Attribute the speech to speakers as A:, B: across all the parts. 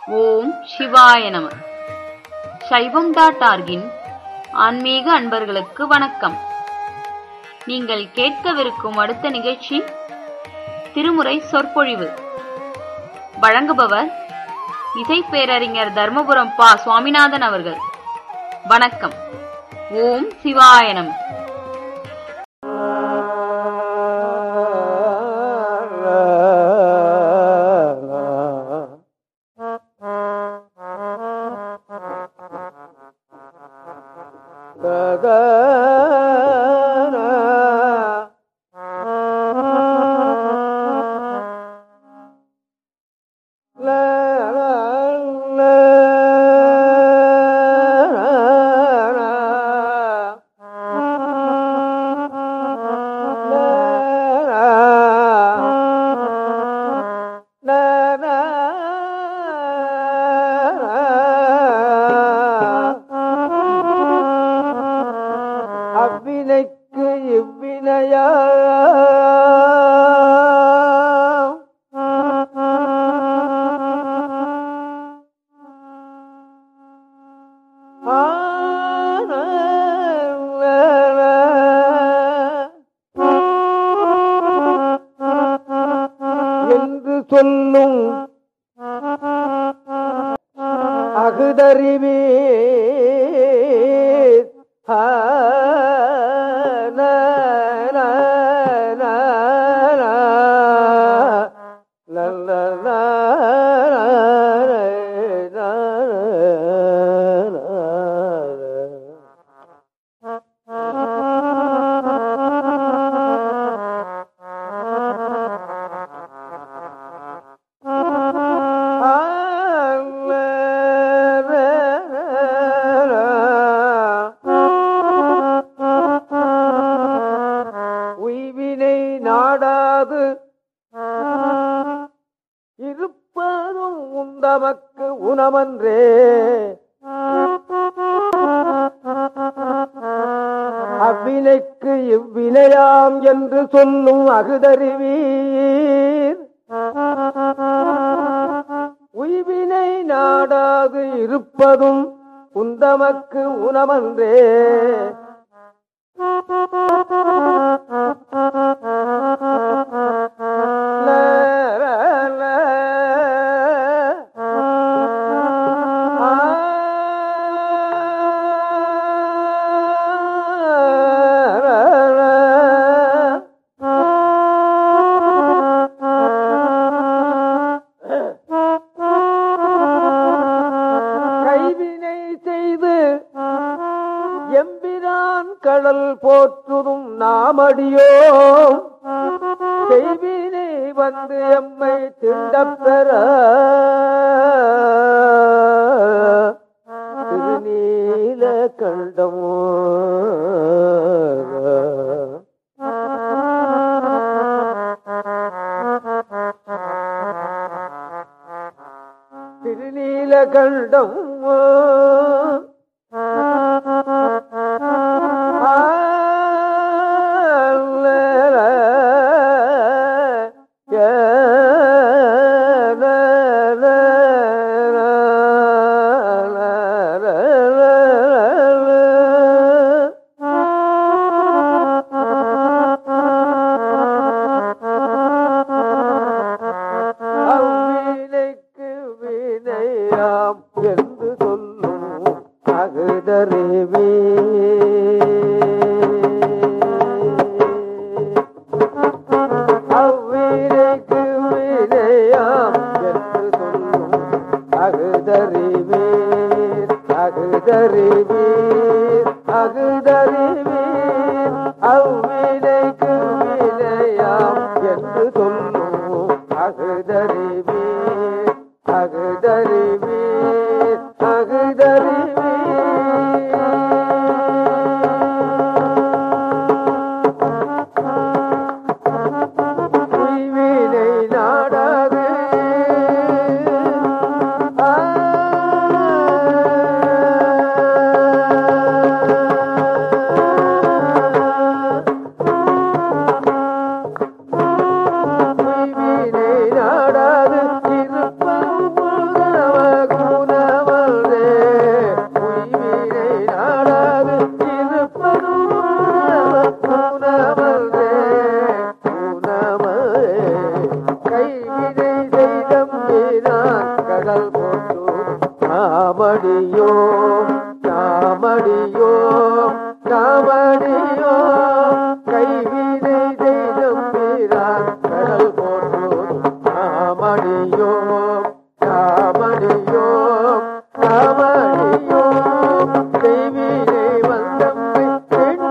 A: ஓம் சிவாய நம சைவம் டாட் ஆர்கின் ஆன்மீக அன்பர்களுக்கு வணக்கம் நீங்கள் கேட்கவிருக்கும் அடுத்த நிகழ்ச்சி திருமுறை சொற்பொழிவு வழங்குபவர் இசை பேரறிஞர் தர்மபுரம் பா சுவாமிநாதன் அவர்கள் வணக்கம் ஓம் சிவாய நம
B: அவ்வினைக்கு இவ்வினையா என்று சொல்லும் அகுதறிவே உய்வினை நாடாது இருப்பதும் உந்தமக்கு உணமன்றே அவ்வினைக்கு இவ்வினையாம் என்று சொல்லும் அகுதறிவீர் உய்வினை நாடாது இருப்பதும் உந்தமக்கு உணமன்றே கைவினை செய்து எம்பிரான் கடல் போற்றுதும் நாமடியோ செய்வினை வந்து எம்மை திண்டப் பெற திருநீல கண்டமோ திருநீல கண்டம் அவ்வினைக்கு வினையாம் என்று சொல்லும் அகுதறிவே அவ்வினைக்கு வினையாம் என்று சொல்லும் அகுதறிவீர் அகுதறிவீர் அகுதறிவீர் அவ்வினைக்கு வினையாம் என்று சொல்லும் அகுதறிவீர் அகுதறிவீர் அகுதறிவீர் உய்வினை நாடாது ஆ கடல் போற்றோதும் நாமடியோ நாமடியோ நாமடியோ கைவினை தெய்தம் வீரான் கடல் போற்றோதும் நாமடியோ நாமடியோ நாமடியோ கைவினை வந்தம்மை திண்ட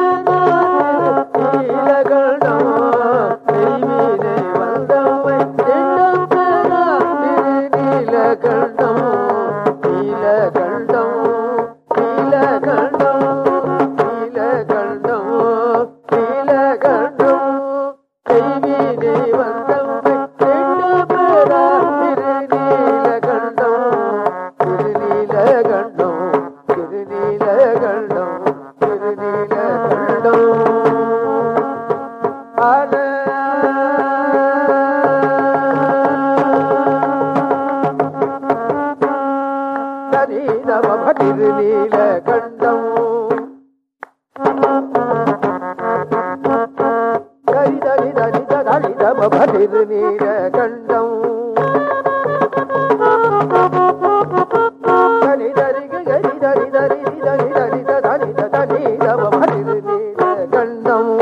B: நீலகண்டோ கைவினை வந்தம்மை திண்ட நீலகண்டம் நீலகண்டம் நீலகண்டம் நீலகண்டம் நீலகண்டம் கைவினை வந்தம்மை திண்ட திருநீலகண்டம் திருநீலகண்டம் திருநீலகண்டம் திருநீலகண்டம் ஆன நவம திருநீலகண்டம் தரி தரி தரி தரி தம திருநீலகண்டம் தனி தரி கரி தரி தரி தரி தரி தரி தனி தம திருநீலகண்டம்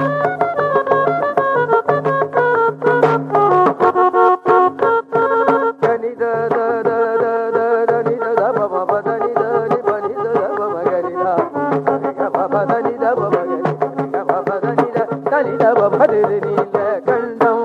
B: தனி த த த த த தனி த த ப ப ப தனி த நி ப நி த த ப ம க ரி த ரி க ப ப தனி த ப ம க ரி ரி க ப ப தனி த தனி த ப ப ரி ரி நீல கண்டம்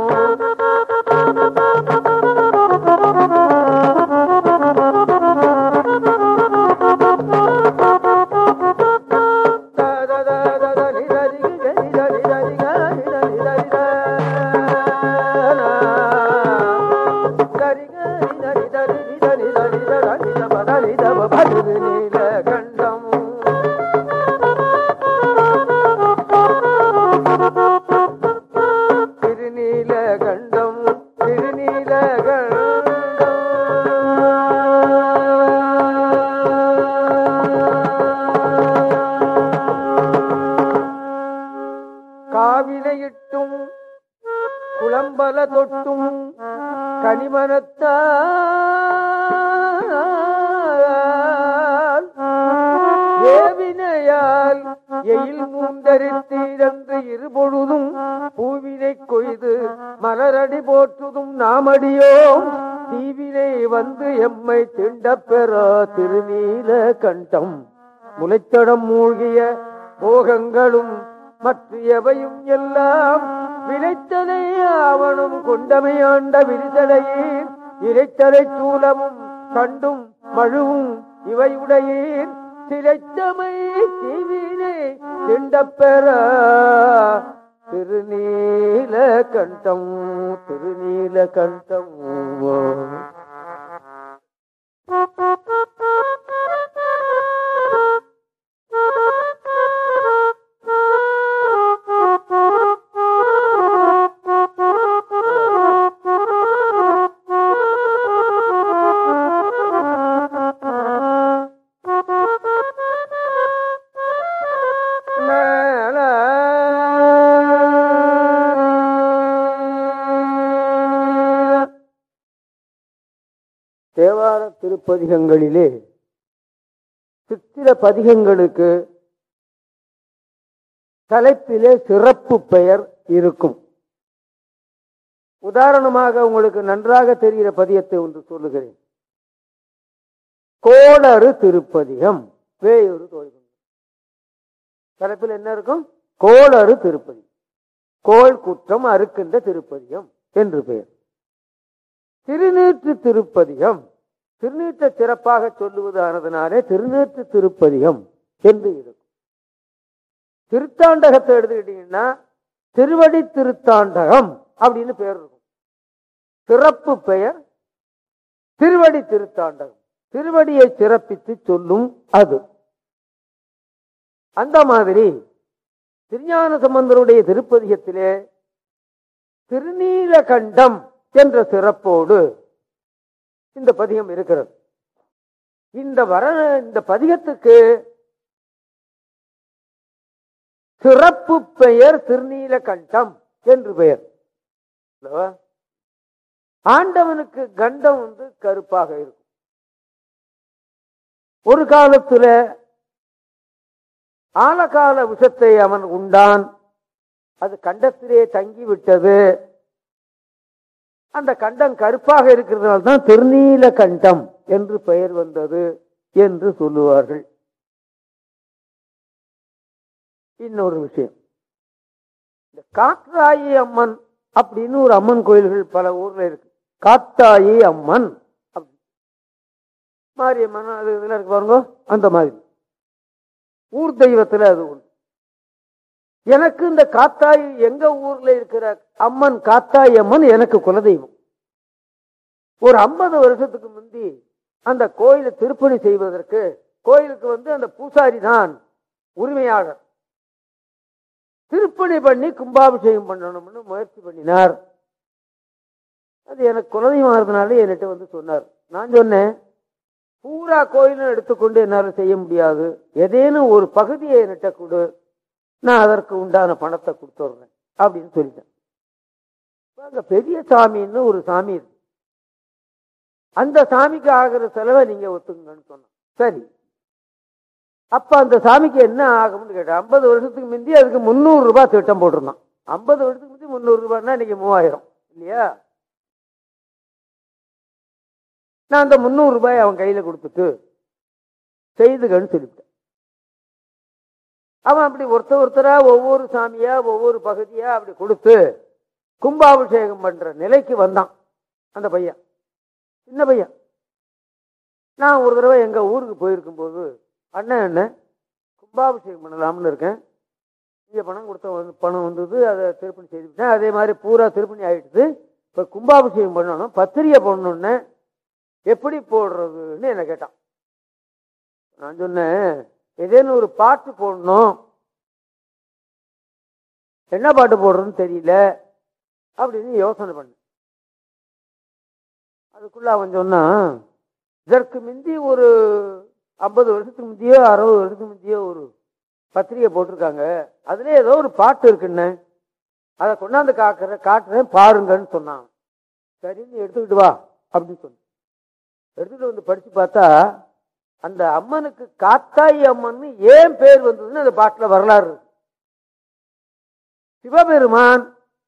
B: த த த த த நி த ரி க ரி த ரி த ரி க ரி த ரி த ரி த நா. கரி கரி தரி தரி தரி தரி தரி தப தரி தப பரு நீலகண்டம் திருநீலகண்டம் திருநீலகண்டம் காவினையிட்டும் குளம்பல தொட்டும் கனிமனத்தால் ஏவினையால் எயில் மூந்தரித்தீரன்று இருபொழுதும் பூவினை கொய்து மலரடி போற்றுதும் நாமடியோம் தீவினை வந்து எம்மை திண்டப் பெற திருநீல கண்டம் முளைத்தடம் மூழ்கிய போகங்களும் மற்ற எவையும் எல்லாம் விளைத்தலை ஆவணும் கொண்டமையாண்ட விரிதலையீர் இறைத்தலை சூலமும் கண்டும் மழுவும் இவையுடையீர் சிலைத்தமை தீவினை திண்டப்பெற திருநீல கண்டம் திருநீல கண்டம் தேவார திருப்பதிகங்களிலே சித்திர பதிகங்களுக்கு தலைப்பிலே சிறப்பு பெயர் இருக்கும் உதாரணமாக உங்களுக்கு நன்றாக தெரிகிற பதியத்தை ஒன்று சொல்லுகிறேன் கோளறு திருப்பதிகம் வேயூர் தோய்வு தலைப்பில் என்ன இருக்கும் கோளறு திருப்பதி கோள் குற்றம் அறுக்கின்ற திருப்பதிகம் என்று பெயர் திருநீற்று திருப்பதிகம் திருநீற்ற சிறப்பாக சொல்லுவது ஆனதுனாலே திருநீற்று திருப்பதிகம் என்று இருக்கும் திருத்தாண்டகத்தை எடுத்துக்கிட்டீங்கன்னா திருவடி திருத்தாண்டகம் அப்படின்னு பெயர் இருக்கும் சிறப்பு பெயர் திருவடி திருத்தாண்டகம் திருவடியை சிறப்பித்து சொல்லும் அது அந்த மாதிரி திருஞான சம்பந்தருடைய திருப்பதிகத்திலே திருநீலகண்டம் என்ற சிறப்போடு இந்த பதிகம் இருக்கிறது இந்த வர இந்த பதிகத்துக்கு சிறப்பு பெயர் திருநீலகண்டம் என்று பெயர் அல்லவா? ஆண்டவனுக்கு கண்டம் வந்து கருப்பாக இருக்கும் ஒரு காலத்துல ஆழகால விஷத்தை அவன் உண்டான் அது கண்டத்திலே தங்கி விட்டது அந்த கண்டம் கருப்பாக இருக்கிறதுனால தான் திருநீல கண்டம் என்று பெயர் வந்தது என்று சொல்லுவார்கள் இன்னொரு விஷயம் இந்த காற்றாயி அம்மன் அப்படின்னு ஒரு அம்மன் கோயில்கள் பல ஊர்ல இருக்கு காத்தாயி அம்மன் அப்படி. மாரியம்மன் அது இதுல இருக்கு பாருங்க அந்த மாதிரி ஊர் தெய்வத்துல அது ஒண்ணு எனக்கு இந்த காத்தாயி எங்க ஊர்ல இருக்கிற அம்மன் காத்தாயி அம்மன் எனக்கு குலதெய்வம் ஒரு ஐம்பது வருஷத்துக்கு முந்தி அந்த கோயிலை திருப்பணி செய்வதற்கு கோயிலுக்கு வந்து அந்த பூசாரி தான் உரிமையாளர் திருப்பணி பண்ணி கும்பாபிஷேகம் பண்ணணும்னு முயற்சி பண்ணினார் அது எனக்கு குலதெய்வம் ஆகிறதுனால என்கிட்ட வந்து சொன்னார் நான் சொன்னேன் பூரா கோயிலும் எடுத்துக்கொண்டு என்னால் செய்ய முடியாது ஏதேனும் ஒரு பகுதியை என்கிட்ட கொடு நான் அதற்கு உண்டான பணத்தை கொடுத்துட்றேன் அப்படின்னு சொல்லிட்டேன் இப்ப அங்க பெரிய சாமின்னு ஒரு சாமி இருக்கு அந்த சாமிக்கு ஆகிற செலவை நீங்க ஒத்துங்கன்னு சொன்னோம் சரி அப்ப அந்த சாமிக்கு என்ன ஆகும்னு கேட்டேன் ஐம்பது வருஷத்துக்கு முந்தி அதுக்கு முந்நூறு ரூபாய் திட்டம் போட்டிருந்தான் ஐம்பது வருஷத்துக்கு முந்தி முந்நூறு ரூபாய்னா இன்னைக்கு மூவாயிரம் இல்லையா நான் அந்த முந்நூறு ரூபாய் அவன் கையில கொடுத்துட்டு செய்துகன்னு சொல்லிவிட்டேன் அவன் அப்படி ஒருத்தர் ஒருத்தரா ஒவ்வொரு சாமியா ஒவ்வொரு பகுதியா அப்படி கொடுத்து கும்பாபிஷேகம் பண்ற நிலைக்கு வந்தான் அந்த பையன் சின்ன பையன் நான் ஒரு தடவை எங்க ஊருக்கு போயிருக்கும் போது அண்ணன் என்ன கும்பாபிஷேகம் பண்ணலாம்னு இருக்கேன் இங்க பணம் கொடுத்த வந்து பணம் வந்தது அதை திருப்பணி செய்துவிட்டேன் அதே மாதிரி பூரா திருப்பணி ஆயிடுது இப்ப கும்பாபிஷேகம் பண்ணணும் பத்திரிகை போடணும்னு எப்படி போடுறதுன்னு என்ன கேட்டான் நான் சொன்னேன் ஏதேனும் ஒரு பாட்டு போடணும் என்ன பாட்டு போடுறதுன்னு தெரியல அப்படின்னு யோசனை பண்ண அதுக்குள்ள அவன் சொன்னான் இதற்கு முந்தி ஒரு ஐம்பது வருஷத்துக்கு முந்தியோ அறுபது வருஷத்துக்கு முந்தியோ ஒரு பத்திரிகை போட்டிருக்காங்க அதுல ஏதோ ஒரு பாட்டு இருக்குன்னு அதை கொண்டாந்து காக்குற காட்டுறேன் பாருங்கன்னு சொன்னான் சரின்னு எடுத்துக்கிட்டு வா அப்படின்னு சொன்னேன் எடுத்துட்டு வந்து படிச்சு பார்த்தா அந்த அம்மனுக்கு காத்தாயி அம்மன் ஏன் பேர் வந்ததுன்னு அந்த பாட்டுல வரலாறு இருக்கு. சிவபெருமான்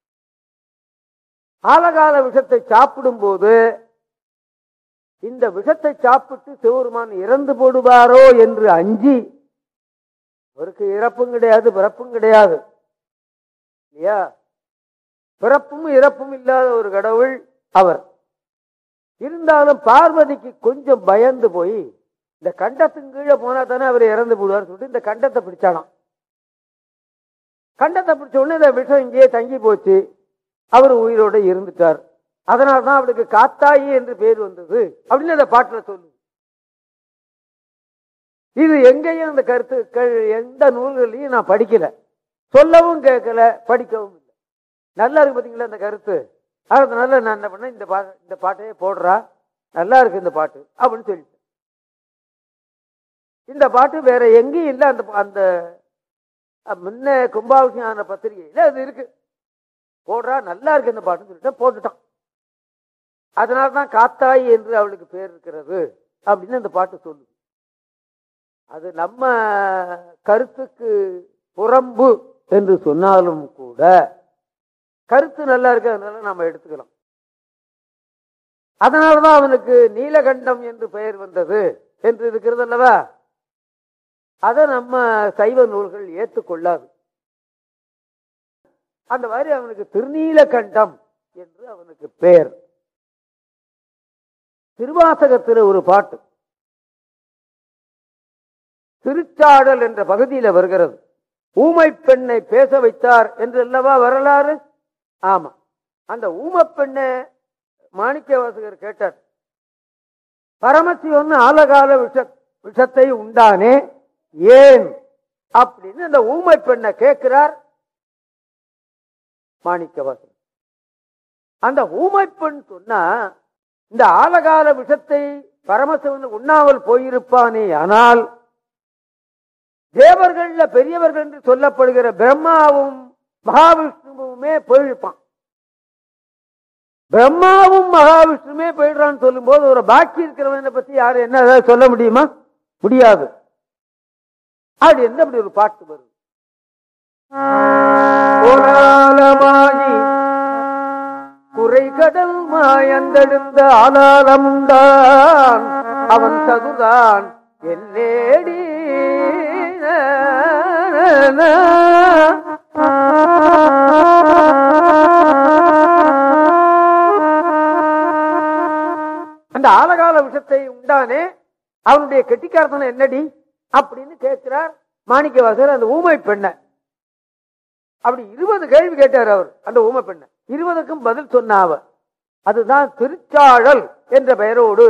B: ஆலகால விஷத்தை சாப்பிடும் போது இந்த விஷத்தை சாப்பிட்டு சிவபெருமான் இறந்து போடுவாரோ என்று அஞ்சி அவருக்கு இறப்பும் கிடையாது பிறப்பும் கிடையாது இல்லையா பிறப்பும் இறப்பும் இல்லாத ஒரு கடவுள் அவர் இருந்தாலும் பார்வதிக்கு கொஞ்சம் பயந்து போய் இந்த கண்டத்துக்கு கீழே போனா தானே அவர் இறந்து போடுவார் சொல்லிட்டு இந்த கண்டத்தை பிடிச்சானாம் கண்டத்தை பிடிச்ச உடனே இந்த விஷம் இங்கேயே தங்கி போச்சு அவர் உயிரோட இருந்துட்டார் அதனால தான் அவளுக்கு காத்தாயி என்று பேர் வந்தது அப்படின்னு அந்த பாட்டுல சொல்லு இது எங்கேயும் அந்த கருத்துக்கள் எந்த நூல்களையும் நான் படிக்கல சொல்லவும் கேட்கல படிக்கவும் இல்லை நல்லா இருக்கு பாத்தீங்களா இந்த கருத்து அதனால நான் என்ன பண்ணேன் இந்த பாட்டு இந்த பாட்டையே போடுறா நல்லா இருக்கு இந்த பாட்டு அப்படின்னு சொல்லிட்டேன் இந்த பாட்டு வேற எங்கேயும் இல்லை அந்த அந்த அஹ், முன்ன கும்பாபிஷேகம் ஆன பத்திரிகையில அது இருக்கு போடுறா நல்லா இருக்கு இந்த பாட்டுன்னு சொல்லிட்டு போட்டுட்டான் அதனால தான் காத்தாய் என்று அவளுக்கு பேர் இருக்கிறது அப்படின்னு அந்த பாட்டு சொல்லுது அது நம்ம கருத்துக்கு புறம்பு என்று சொன்னாலும் கூட கருத்து நல்லா இருக்கு அதனால நாம எடுத்துக்கலாம் அதனாலதான் அவனுக்கு நீலகண்டம் என்று பெயர் வந்தது என்று இருக்கிறது அல்லவா அதை நம்ம சைவ நூல்கள் ஏற்றுக்கொள்ளாது அந்த மாதிரி அவனுக்கு திருநீலகண்டம் என்று அவனுக்கு பெயர் திருவாசகத்தில் ஒரு பாட்டு திருச்சாடல் என்ற பகுதியில வருகிறது ஊமை பெண்ணை பேச வைத்தார் என்று அல்லவா வரலாறு ஆமா அந்த ஊமை பெண்ணை மாணிக்க வாசகர் கேட்டார் பரமசிவன் ஆலகால விஷ விஷத்தை உண்டானே ஏன் அப்படின்னு அந்த ஊமை பெண்ணை கேட்கிறார் மாணிக்க வாசகர் அந்த ஊமை பெண் சொன்னா இந்த ஆலகால விஷத்தை பரமசிவன் உண்ணாமல் போயிருப்பானே ஆனால் தேவர்கள்ல பெரியவர்கள் என்று சொல்லப்படுகிற பிரம்மாவும் மகாவிஷ்ணுவுமே போயிருப்பான் பிரம்மாவும் மகாவிஷ்ணுமே போயிடுறான்னு சொல்லும் போது ஒரு பாக்கி இருக்கிறவனை பத்தி யாரும் என்ன ஏதாவது சொல்ல முடியுமா முடியாது அது என்ன அப்படி ஒரு பாட்டு வரும் கோலாலமாகி குறைகடல் மாயந்தெடுத்த ஆலாலமுண்டான் அவன் சதுதான் எல்லேடி அந்த ஆலகால விஷத்தை உண்டானே அவனுடைய கெட்டிக்காரத்தனம் என்னடி அப்படின்னு கேட்கிறார் மாணிக்கவாசர் அந்த ஊமை பெண்ணை அப்படி இருபது கேள்வி கேட்டார் அவர் அந்த ஊமை பெண்ணை இருபதுக்கும் பதில் சொன்ன அவர் அதுதான் திருச்சாழல் என்ற பெயரோடு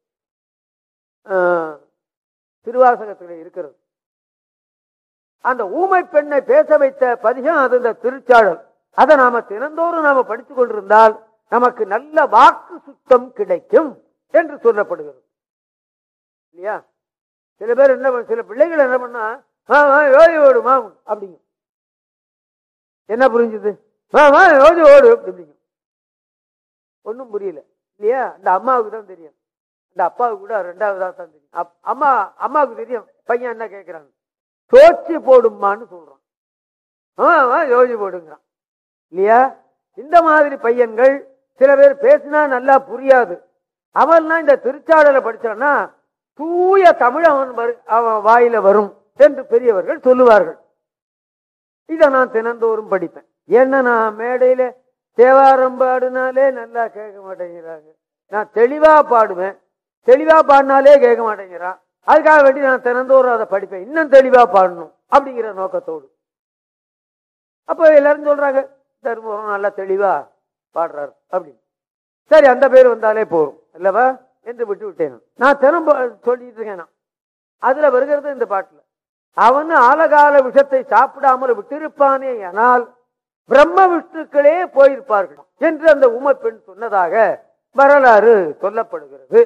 B: ஆஹ், திருவாசகத்தில் இருக்கிறது அந்த ஊமை பெண்ணை பேச வைத்த பதிகம் அது இந்த திருச்சாழல் அதை நாம தினந்தோறும் நாம படித்துக் கொண்டிருந்தால் நமக்கு நல்ல வாக்கு சுத்தம் கிடைக்கும் என்று சொல்லப்படுகிறது இல்லையா சில பேர் என்ன பண்ண- சில பிள்ளைகள் என்ன பண்ணா "வா, வா, யோகி ஓடு மா அப்படிங்க என்ன புரிஞ்சுது "வா, வா, யோகி ஓடு அப்படிங்க ஒன்றும் புரியல இல்லையா அந்த அம்மாவுக்கு தான் தெரியும் அந்த அப்பாவுக்கு கூட ரெண்டாவதா தான் தெரியும் அப்- அம்மா அம்மாவுக்கு தெரியும் பையன் என்ன கேட்கிறாங்க தோச்சி போடுமான்னு சொல்றான் ஆ, ஆ, யோகி போடுங்கிறான் இல்லையா இந்த மாதிரி பையன்கள் சில பேர் பேசினா நல்லா புரியாது அவன்லாம் இந்த திருச்சாடலை படிச்சான்னா தூய தமிழ் அவன் வரு- அவன் வாயில வரும் என்று பெரியவர்கள் சொல்லுவார்கள் இதை நான் தினந்தோறும் படிப்பேன் ஏன்னா நான் மேடையில தேவாரம் பாடினாலே நல்லா கேட்க மாட்டேங்கிறாங்க நான் தெளிவா பாடுவேன் தெளிவா பாடினாலே கேட்க மாட்டேங்கிறான் அதுக்காக வேண்டி நான் தினந்தோறும் அதை படிப்பேன் இன்னும் தெளிவா பாடணும் அப்படிங்கிற நோக்கத்தோடு அப்போ எல்லாரும் சொல்றாங்க தருமபுரம் நல்லா தெளிவா பாடுறாரு அப்படின்னு சரி அந்த பேர் வந்தாலே போதும் இல்லவா என்று விட்டு விட்டேன் நான். நான் தினம் பா- சொல்லிட்டு இருக்கேன் நான். அதுல வருகிறது இந்த பாட்டுல அவன் ஆலகால விஷத்தை சாப்பிடாமல் விட்டிருப்பானே ஆனால் பிரம்ம விஷ்ணுக்களே போயிருப்பார்கள் என்று அந்த உமை பெண் சொன்னதாக வரலாறு சொல்லப்படுகிறது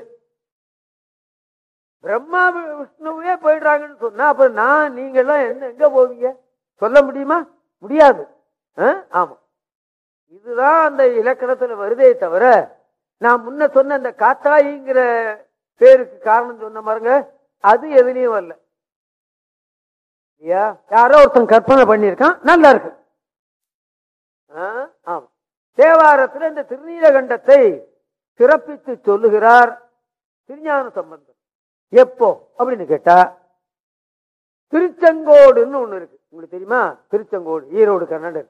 B: பிரம்மா வி- விஷ்ணுவே போயிடுறாங்கன்னு சொன்னா அப்ப நான் நீங்க எல்லாம் என்ன எங்க போவீங்க சொல்ல முடியுமா முடியாது ஆ? ஆமா இதுதான் அந்த இலக்கணத்துல வருதே தவிர நான் முன்ன சொன்ன அந்த காத்தாயிங்கிற பேருக்கு காரணம் சொன்ன பாருங்க அது எதுலயும் வரல இல்லையா யாரோ ஒருத்தன் கற்பனை பண்ணியிருக்கான் நல்லா இருக்கு ஆ? ஆமா தேவாரத்துல இந்த திருநீலகண்டத்தை சிறப்பித்து சொல்லுகிறார் திருஞான சம்பந்தம் எப்போ அப்படின்னு கேட்டா திருச்செங்கோடுன்னு ஒண்ணு இருக்கு உங்களுக்கு தெரியுமா திருச்செங்கோடு ஈரோடு கர்நாடகா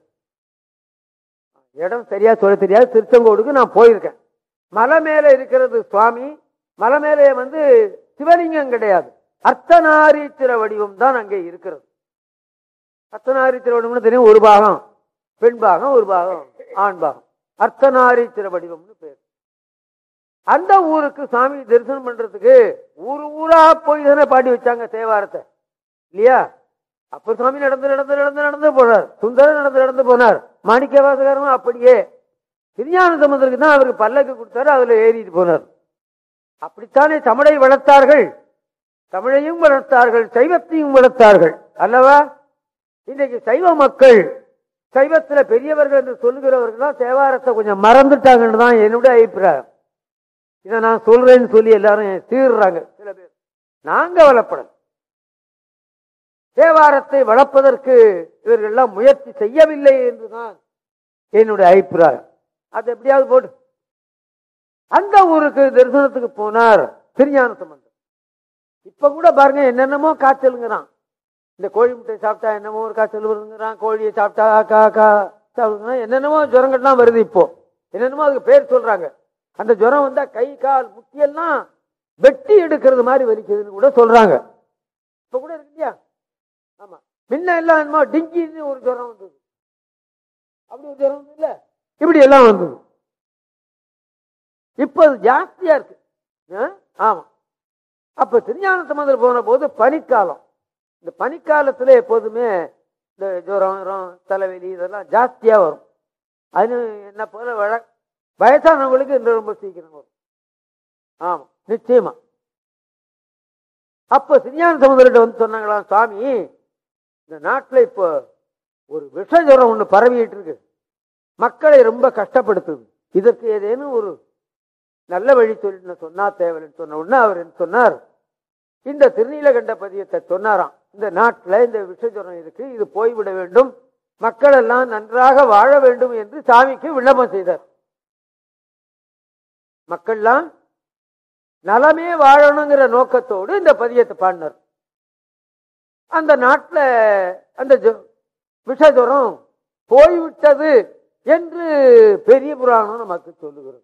B: இடம் சரியா சொல்ல தெரியாது திருச்செங்கோடுக்கு நான் போயிருக்கேன் மலை மேல இருக்கிறது சுவாமி மலை மேலே வந்து சிவலிங்கம் கிடையாது அர்த்தநாரீத்திர வடிவம் தான் அங்கே இருக்கிறது அர்த்தநாரீத்திர வடிவம்னு தெரியும் ஒரு பாகம் பெண் பாகம் ஒரு பாகம் ஆண் பாகம் அர்த்தநாரீத்திர வடிவம்னு பேர் அந்த ஊருக்கு சாமி தரிசனம் பண்றதுக்கு ஊரு ஊரா போய் தானே பாடி வச்சாங்க தேவாரத்தை இல்லையா அப்ப சுவாமி நடந்து நடந்து நடந்து நடந்து போனார் சுந்தரம் நடந்து நடந்து போனார் மாணிக்க வாசகரும் அப்படியே திருஞான சமுதருக்கு தான் அவருக்கு பல்லக்கு கொடுத்தாரு அதுல ஏறிட்டு போனார் அப்படித்தானே தமிழை வளர்த்தார்கள் தமிழையும் வளர்த்தார்கள் சைவத்தையும் வளர்த்தார்கள் அல்லவா இன்றைக்கு சைவ மக்கள் சைவத்துல பெரியவர்கள் என்று சொல்லுகிறவர்கள் தான் தேவாரத்தை கொஞ்சம் மறந்துட்டாங்கன்னு தான் என்னுடைய அபிப்பிராயம் இதை நான் சொல்றேன்னு சொல்லி எல்லாரும் சீர்றாங்க சில பேர் நாங்க வளப்படல தேவாரத்தை வளர்ப்பதற்கு இவர்கள் எல்லாம் முயற்சி செய்யவில்லை என்றுதான் என்னுடைய அபிப்பிராயம் அது எப்படியாவது போட்டு அந்த ஊருக்கு தரிசனத்துக்கு போனார் திருஞான சம்பந்தம் இப்ப கூட பாருங்க என்னென்னமோ காய்ச்சலுங்கிறான் இந்த கோழி முட்டை சாப்பிட்டா என்னமோ ஒரு காய்ச்சல் வருதுங்கிறான் கோழியை சாப்பிட்டா கா கா சாப்பிடுங்கிறான் என்னென்னமோ ஜுரங்கள்லாம் வருது இப்போ என்னென்னமோ அதுக்கு பேர் சொல்றாங்க அந்த ஜுரம் வந்தா கை கால் முட்டியெல்லாம் வெட்டி எடுக்கிறது மாதிரி வலிக்குதுன்னு கூட சொல்றாங்க இப்ப கூட இருக்கு இல்லையா ஆமா முன்ன எல்லாம் என்னமோ டிங்கின்னு ஒரு ஜுரம் வந்தது அப்படி ஒரு ஜுரம் வந்தது இல்ல இப்படி எல்லாம் வந்தது இப்ப அது ஜாஸ்தியா இருக்கு ஆ? ஆமா அப்ப திருஞான சம்பந்தர் போன போது பனிக்காலம் இந்த பனிக்காலத்துல எப்போதுமே இந்த ஜுரம் ஜுரம், தலைவலி இதெல்லாம் ஜாஸ்தியா வரும் அது என்ன போல வழ வயசானவங்களுக்கு இந்த ரொம்ப சீக்கிரம் வரும் ஆமா நிச்சயமா அப்ப திருஞான சமுதிரிட்ட வந்து சொன்னாங்களாம் சுவாமி இந்த நாட்டுல இப்போ ஒரு விஷ ஜுரம் ஒண்ணு பரவிட்டு இருக்கு மக்களை ரொம்ப கஷ்டப்படுத்துது இதற்கு ஏதேனும் ஒரு நல்ல வழி சொல்லி சொன்னா தேவைன்னு சொன்ன உடனே அவர் என்ன சொன்னார் இந்த திருநீலகண்ட பதியத்தை சொன்னாராம் இந்த நாட்டில் இந்த விஷஜுரம் இருக்கு இது போய்விட வேண்டும் மக்கள் எல்லாம் நன்றாக வாழ வேண்டும் என்று சாமிக்கு விண்ணப்பம் செய்தார் மக்கள்லாம் நலமே வாழணுங்கிற நோக்கத்தோடு இந்த பதியத்தை பாடினார் அந்த நாட்டில் அந்த ஜு- விஷஜுரம் போய்விட்டது என்று பெரிய புராணம் நமக்கு சொல்லுகிறது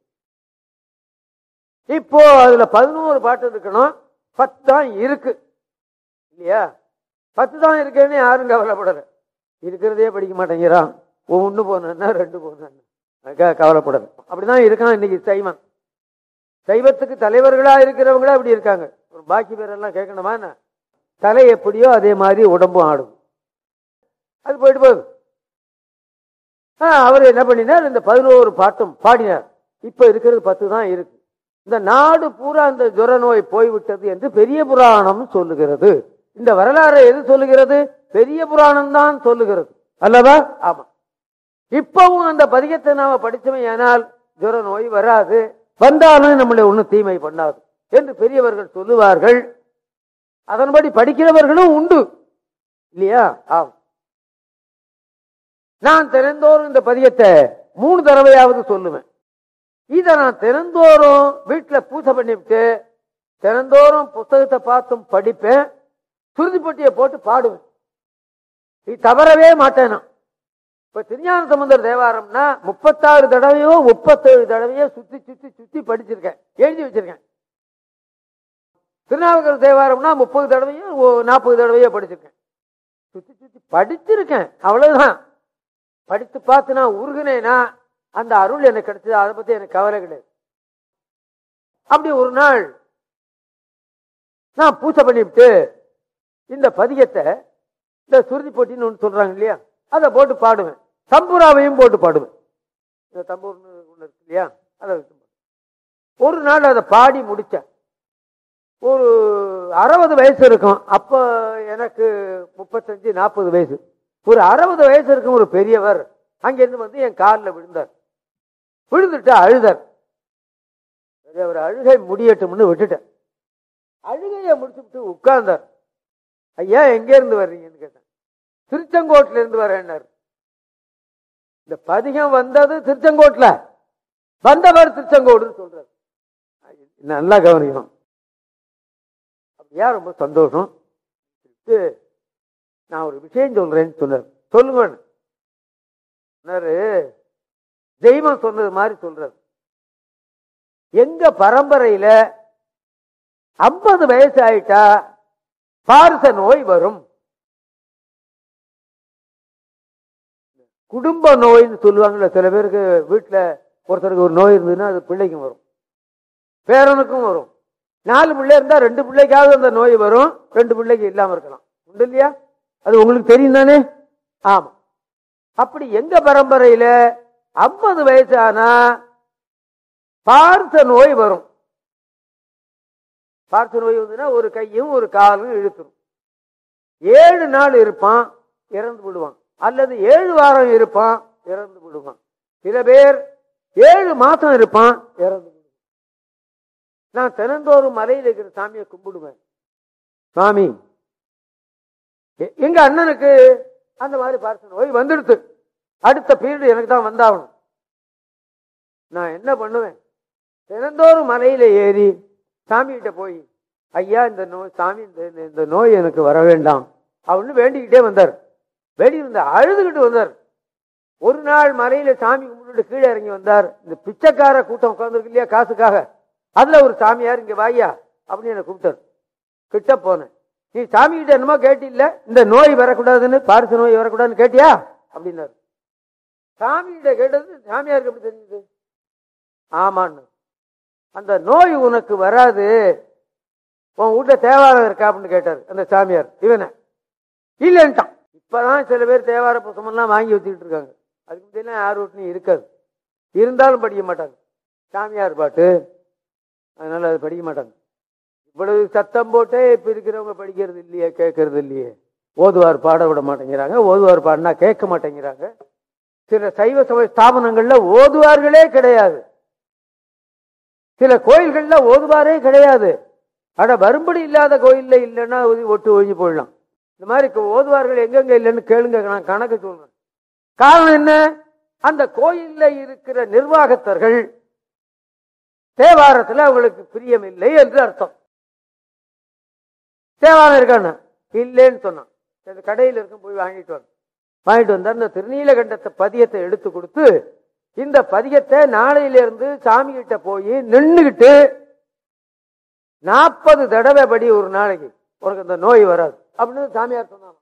B: இப்போ அதுல பதினோரு பாட்டு இருக்கணும் பத்து தான் இருக்கு இல்லையா பத்து தான் இருக்குன்னு யாரும் கவலைப்படல இருக்கிறதே படிக்க மாட்டேங்கிறான் ஒன்று போனா ரெண்டு போனா கவலைப்படல அப்படிதான் இருக்கான் இன்னைக்கு சைவன் சைவத்துக்கு தலைவர்களா இருக்கிறவங்களா அப்படி இருக்காங்க ஒரு பாக்கி பேரெல்லாம் கேட்கணுமா என்ன தலை எப்படியோ அதே மாதிரி உடம்பும் ஆடும் அது போயிட்டு போகுது ஆ, அவர் என்ன பண்ணினார் இந்த பதினோரு பாட்டும் பாடினார் இப்ப இருக்கிறது பத்து தான் இருக்கு இந்த நாடு பூரா இந்த ஜுர நோய் போய்விட்டது என்று பெரிய புராணம் சொல்லுகிறது இந்த வரலாறை எது சொல்லுகிறது பெரிய புராணம் தான் சொல்லுகிறது அல்லவா ஆமா இப்பவும் அந்த பதிகத்தை நாம படிச்சோம் ஏனால் ஜுர நோய் வராது வந்தாலும் நம்மளை ஒண்ணும் தீமை பண்ணாது என்று பெரியவர்கள் சொல்லுவார்கள் அதன்படி படிக்கிறவர்களும் உண்டு இல்லையா ஆம் நான் தினந்தோறும் இந்த பதியத்தை மூணு தடவையாவது சொல்லுவேன் இதை நான் தினந்தோறும் வீட்டுல பூஜை பண்ணிவிட்டு தினந்தோறும் புத்தகத்தை பார்த்தும் படிப்பேன் சுருதிப்பட்டியை போட்டு பாடுவேன் இது தவறவே மாட்டேன் நான் இப்ப திருஞான சமுந்தர் தேவாரம்னா முப்பத்தாறு தடவையோ முப்பத்தேழு தடவையோ சுத்தி சுத்தி சுத்தி படிச்சிருக்கேன் எழுதி வச்சிருக்கேன் திருநாவுக்கர் தேவாரம்னா முப்பது தடவையோ ஓ- நாற்பது தடவையோ படிச்சிருக்கேன் சுத்தி சுத்தி படிச்சிருக்கேன் அவ்வளவுதான் படித்து பார்த்து நான் உருகுனேனா அந்த அருள் எனக்கு கிடைச்சது அதை பத்தி எனக்கு கவலை கிடையாது அப்படி ஒரு நாள் நான் பூஜை பண்ணிவிட்டு இந்த பதிகத்தை இந்த சுருதி போட்டின்னு ஒன்று சொல்றாங்க இல்லையா அதை போட்டு பாடுவேன் தம்புராவையும் போட்டு பாடுவேன் இந்த தம்பூர்னு ஒன்று இருக்கு இல்லையா அதை வச்சு பாடுவேன். ஒரு நாள் அதை பாடி முடிச்சேன் ஒரு அறுபது வயசு இருக்கும் அப்ப எனக்கு முப்பத்தஞ்சு நாற்பது வயசு ஒரு அறுபது வயசு இருக்கும் ஒரு பெரியவர் அங்கிருந்து வந்து என் காலில் விழுந்தார் விழுந்துட்டு அழுதார் சரி, அவர் அழுகை முடியட்டும்னு விட்டுட்டேன் அழுகையை முடிச்சுட்டு உட்கார்ந்தார் ஐயா எங்க இருந்து வர்றீங்கன்னு கேட்டேன் திருச்செங்கோட்டில இருந்து வரேன்னாரு இந்த பதிகம் வந்தது திருச்செங்கோட்ல வந்தவர் திருச்செங்கோடுன்னு சொல்றாரு நல்லா கவனிக்கணும் அப்படியா ரொம்ப சந்தோஷம் இது நான் ஒரு விஷயம் சொல்றேன்னு சொன்னார் சொல்லுங்க சொன்னாரு தெய்வம் சொன்னது மாதிரி சொல்றாரு எங்க பரம்பரையில ஐம்பது வயசு ஆயிட்டா பார்ச நோய் வரும் குடும்ப நோய்னு சொல்லுவாங்கல்ல சில பேருக்கு வீட்டுல ஒருத்தருக்கு ஒரு நோய் இருந்ததுன்னா அது பிள்ளைக்கும் வரும் பேரனுக்கும் வரும் நாலு பிள்ளை இருந்தா ரெண்டு பிள்ளைக்காவது அந்த நோய் வரும் ரெண்டு பிள்ளைக்கு இல்லாம இருக்கலாம் உண்டு இல்லையா அது உங்களுக்கு தெரியும் தானே ஆமா அப்படி எங்க பரம்பரையில ஐம்பது வயசு ஆனா பார்ச நோய் வரும் பார்ச நோய் வந்துன்னா ஒரு கையும் ஒரு காலும் இழுத்துரும் ஏழு நாள் இருப்பான் இறந்து விடுவான் அல்லது ஏழு வாரம் இருப்பான் இறந்து விடுவான் சில பேர் ஏழு மாசம் இருப்பான் இறந்து விடுவான் நான் தினந்தோறும் மலையில் இருக்கிற சாமியை கும்பிடுவேன் சாமி எ- எங்க அண்ணனுக்கு அந்த மாதிரி பார்ச நோய் வந்துடுது அடுத்த பீரியட் எனக்கு தான் வந்தாகணும் நான் என்ன பண்ணுவேன் தினந்தோறும் மலையில ஏறி சாமிகிட்ட போய் ஐயா இந்த நோய் சாமி இந்த இந்த- இந்த நோய் எனக்கு வர வேண்டாம் அப்படின்னு வேண்டிக்கிட்டே வந்தார் வேண்டி வந்த அழுதுகிட்டு வந்தார் ஒரு நாள் மலையில சாமி கும்பிட்டு கீழே இறங்கி வந்தார் இந்த பிச்சைக்கார கூட்டம் உட்கார்ந்துருக்கு இல்லையா காசுக்காக அதுல ஒரு சாமியார் இங்க வாயா அப்படின்னு என்ன கூப்பிட்டார் கிட்ட போனேன் நீ சாமி கிட்ட என்னமோ கேட்டில்ல இந்த நோய் வரக்கூடாதுன்னு பாரிசு நோய் வரக்கூடாதுன்னு கேட்டியா அப்படின்னாரு சாமி கிட்ட கேட்டது சாமியாருக்கு எப்படி தெரிஞ்சது ஆமான்னு அந்த நோய் உனக்கு வராது உன் வீட்டுல தேவாரம் இருக்கா அப்படின்னு கேட்டாரு அந்த சாமியார் இவனை இல்லைன்ட்டான் இப்பதான் சில பேர் தேவார புத்தகமெல்லாம் வாங்கி வச்சுக்கிட்டு இருக்காங்க அதுக்கு முந்தையெல்லாம் யார் வீட்லையும் இருக்காது இருந்தாலும் படிக்க மாட்டாங்க சாமியார் பாட்டு அதனால அது படிக்க மாட்டாங்க இவ்வளவு சத்தம் போட்டே இப்ப இருக்கிறவங்க படிக்கிறது இல்லையே கேட்கறது இல்லையே ஓதுவார் பாட விட மாட்டேங்கிறாங்க ஓதுவார் பாடினா கேட்க மாட்டேங்கிறாங்க சில சைவ சமய ஸ்தாபனங்கள்ல ஓதுவார்களே கிடையாது சில கோயில்கள்ல ஓதுவாரே கிடையாது அட வரும்படி இல்லாத கோயில்ல இல்லைன்னா ஒதி ஒட்டு ஒழிஞ்சு போயிடலாம் இந்த மாதிரி க- ஓதுவார்கள் எங்கெங்க இல்லைன்னு கேளுங்க நான் கணக்கு சொல்றேன் காரணம் என்ன அந்த கோயில்ல இருக்கிற நிர்வாகத்தர்கள் தேவாரத்துல அவங்களுக்கு பிரியம் இல்லை என்று அர்த்தம் தேவாரம் இருக்கான்னு இல்லைன்னு சொன்னான் சரி, கடையில் இருக்கும் போய் வாங்கிட்டு வந்தேன் வாங்கிட்டு வந்தா இந்த திருநீலகண்டத்தை பதியத்தை எடுத்து கொடுத்து இந்த பதியத்தை நாளையில இருந்து சாமி கிட்ட போய் நின்னுகிட்டு நாற்பது தடவை படி ஒரு நாளைக்கு உனக்கு இந்த நோய் வராது அப்படின்னு சாமியார் சொன்னாங்க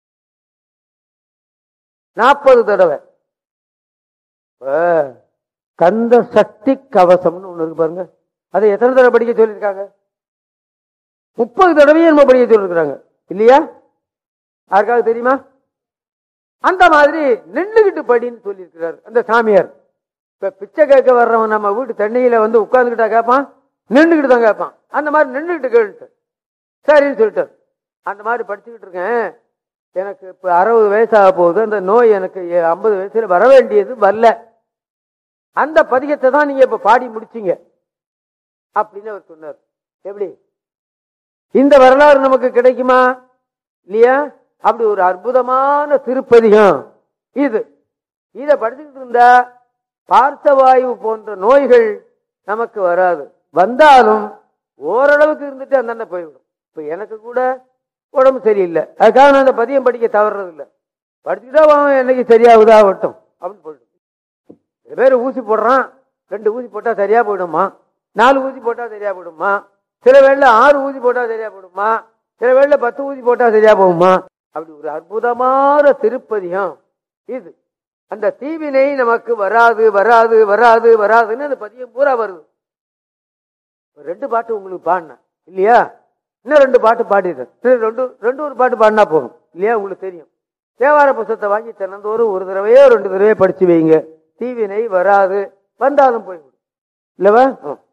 B: நாற்பது தடவை இப்ப கந்த சக்தி கவசம்னு ஒண்ணு இருக்கு பாருங்க அதை எத்தனை தடவை படிக்க சொல்லியிருக்காங்க முப்பது தடவையும் நம்ம படிக்க சொல்லிருக்கிறாங்க இல்லையா யாருக்காவது தெரியுமா அந்த மாதிரி நின்னுகிட்டு படின்னு சொல்லியிருக்கிறார் அந்த சாமியார் இப்ப பிச்சை கேட்க வர்றவன் நம்ம வீட்டு தண்ணியில வந்து உட்கார்ந்துகிட்டா கேட்பான் நின்னுகிட்டு தான் கேட்பான் அந்த மாதிரி நின்னுகிட்டு கேட்டு சரின்னு சொல்லிட்டார் அந்த மாதிரி படிச்சுக்கிட்டு இருக்கேன் எனக்கு இப்ப அறுபது வயசாக போகுது அந்த நோய் எனக்கு ஐம்பது வயசுல வர வேண்டியது வரல அந்த பதிகத்தை தான் நீங்க இப்ப பாடி முடிச்சீங்க அப்படின்னு அவர் சொன்னார் எப்படி இந்த வரலாறு நமக்கு கிடைக்குமா இல்லையா அப்படி ஒரு அற்புதமான திருப்பதிகம் இது இத படிச்சுக்கிட்டு இருந்தா பார்த்தவாயு போன்ற நோய்கள் நமக்கு வராது வந்தாலும் ஓரளவுக்கு இருந்துட்டு அந்தாண்ட போய்விடும் இப்ப எனக்கு கூட உடம்பு சரியில்லை அதுக்காக நான் அந்த பதியம் படிக்க தவறுறது இல்லை படிச்சுட்டா அவன் என்னைக்கு சரியாகுதா ஆகட்டும் அப்படின்னு போயிடும் சில பேர் ஊசி போடுறான் ரெண்டு ஊசி போட்டா சரியா போயிடுமா நாலு ஊசி போட்டா சரியா போயிடுமா சில வேளையில ஆறு ஊசி போட்டா சரியா போயிடுமா சில வேளையில பத்து ஊசி போட்டா சரியா போகுமா அப்படி ஒரு அற்புதமான திருப்பதிகம் இது அந்த தீவினை நமக்கு வராது வராது வராது வராதுன்னு அந்த பதியம் பூரா வருது ஒரு ரெண்டு பாட்டு உங்களுக்கு பாடினேன் இல்லையா இன்னும் ரெண்டு பாட்டு பாடிடுறேன் இன்னும் ரெண்டு ரெண்டு ஒரு பாட்டு பாடினா போதும் இல்லையா உங்களுக்கு தெரியும் தேவார புத்தகத்தை வாங்கி தினந்தோறும் ஒரு தடவையோ ரெண்டு தடவையோ படிச்சு வைங்க தீவினை வராது வந்தாலும் போய்விடும் இல்லவா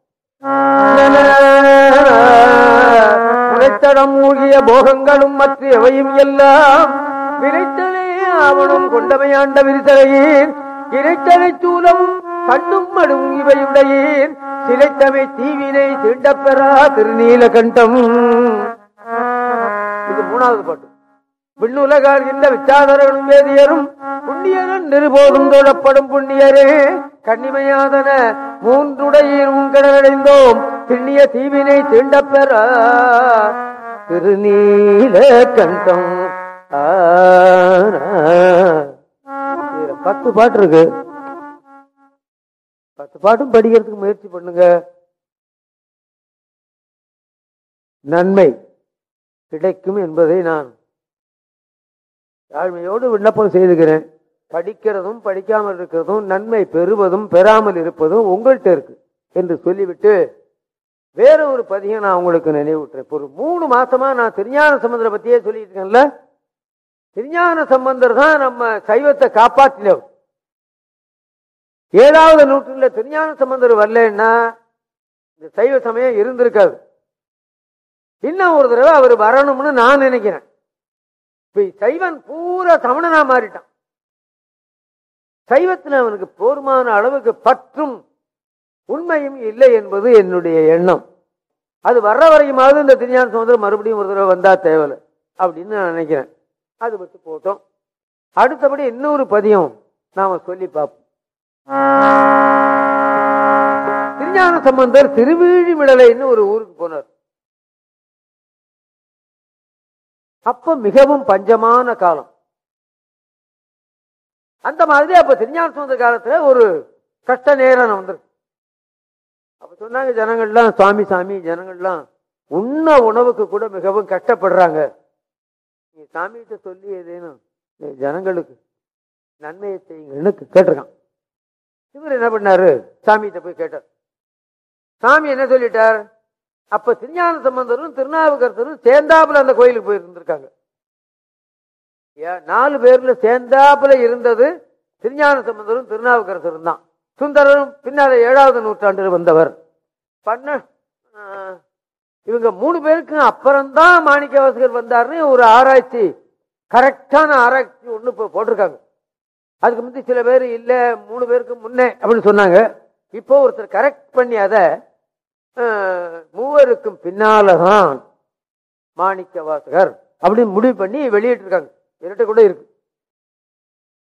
B: உரைத்தடம் மூழ்கிய போகங்களும் மற்ற எவையும் எல்லாம் விரைத்தலே ஆவணம் கொண்டமையாண்ட விரிசலையேன் இறைத்தனை சூலமும் கண்ணும் மடும் இவையுடையேன் சிலைத்தமை தீவினை தீண்டப்பெறா திருநீலகண்டம் இது மூணாவது பாட்டு விண்ணுலகார்கின்ற விச்சாதரனும் வேதியரும் புண்ணியரும் நிருபோதும் தொழப்படும் புண்ணியரே கண்ணிமையாதன மூன்றுடையீர் உங்கடடைந்தோம் திண்ணிய தீவினை தீண்டப்பெற திருநீல கண்டம் பத்து பாட்டு இருக்கு பத்து பாட்டும் படிக்கிறதுக்கு முயற்சி பண்ணுங்க நன்மை கிடைக்கும் என்பதை நான் தாழ்மையோடு விண்ணப்பம் செய்துகிறேன் படிக்கிறதும் படிக்காமல் இருக்கிறதும் நன்மை பெறுவதும் பெறாமல் இருப்பதும் உங்கள்கிட்ட இருக்கு என்று சொல்லிவிட்டு வேற ஒரு பதிகம் நான் உங்களுக்கு நினைவூட்டுறேன் இப்ப ஒரு மூணு மாசமா நான் திருஞான சம்பந்தரை பத்தியே சொல்லிட்டு இருக்கேன்ல திருஞான சம்பந்தர் தான் நம்ம சைவத்தை காப்பாற்றினவர் ஏழாவது நூற்றுல திருஞான சம்பந்தர் வரலன்னா இந்த சைவ சமயம் இருந்திருக்காது இன்னும் ஒரு தடவை அவர் வரணும்னு நான் நினைக்கிறேன் இப்ப சைவன் பூரா சமணனா மாறிட்டான் சைவத்தில் அவனுக்கு போர்மான அளவுக்கு பற்றும் உண்மையும் இல்லை என்பது என்னுடைய எண்ணம் அது வர்ற வரைக்குமாவது இந்த திருஞான சமுதிரம் மறுபடியும் ஒரு தடவை வந்தா தேவையில்லை அப்படின்னு நான் நினைக்கிறேன் அது பற்றி போட்டோம் அடுத்தபடி இன்னொரு பதியம் நாம சொல்லி பார்ப்போம் திருஞான சம்பந்தர் திருவிழிமிடலைன்னு ஒரு ஊருக்கு போனார் அப்ப மிகவும் பஞ்சமான காலம் அந்த மாதிரி அப்ப திருஞான சம்பந்தர் காலத்துல ஒரு கஷ்ட நேரம் வந்திருக்கு அப்ப சொன்னாங்க ஜனங்கள்லாம் சுவாமி சாமி ஜனங்கள்லாம் உண்ண உணவுக்கு கூட மிகவும் கஷ்டப்படுறாங்க நீங்க சாமிகிட்ட சொல்லி ஏதேனும் இந்த ஜனங்களுக்கு நன்மையை செய்யுங்கன்னு கேட்டிருக்கான் இவர் என்ன பண்ணாரு சாமிகிட்ட போய் கேட்டார் சாமி என்ன சொல்லிட்டார் அப்ப திருஞான சம்பந்தரும் திருநாவுக்கரசரும் சேர்ந்தாப்புல அந்த கோயிலுக்கு போய் இருந்திருக்காங்க ஏன், நாலு பேர்ல சேர்ந்தாப்புல இருந்தது திருஞான சம்பந்தரும் திருநாவுக்கரசரும் தான் சுந்தரரும் பின்னால ஏழாவது நூற்றாண்டில் வந்தவர் பண்ண ஆஹ், இவங்க மூணு பேருக்கும் அப்புறம்தான் மாணிக்கவாசகர் வந்தாருன்னு ஒரு ஆராய்ச்சி கரெக்டான ஆராய்ச்சி ஒண்ணு இப்ப போட்டிருக்காங்க அதுக்கு முந்தி சில பேர் இல்ல மூணு பேருக்கு முன்னே அப்படின்னு சொன்னாங்க இப்போ ஒருத்தர் கரெக்ட் பண்ணி அதை அஹ், மூவருக்கும் பின்னாலதான் மாணிக்க வாசகர் அப்படின்னு முடிவு பண்ணி வெளியிட்டு இருக்காங்க என்கிட்ட கூட இருக்கு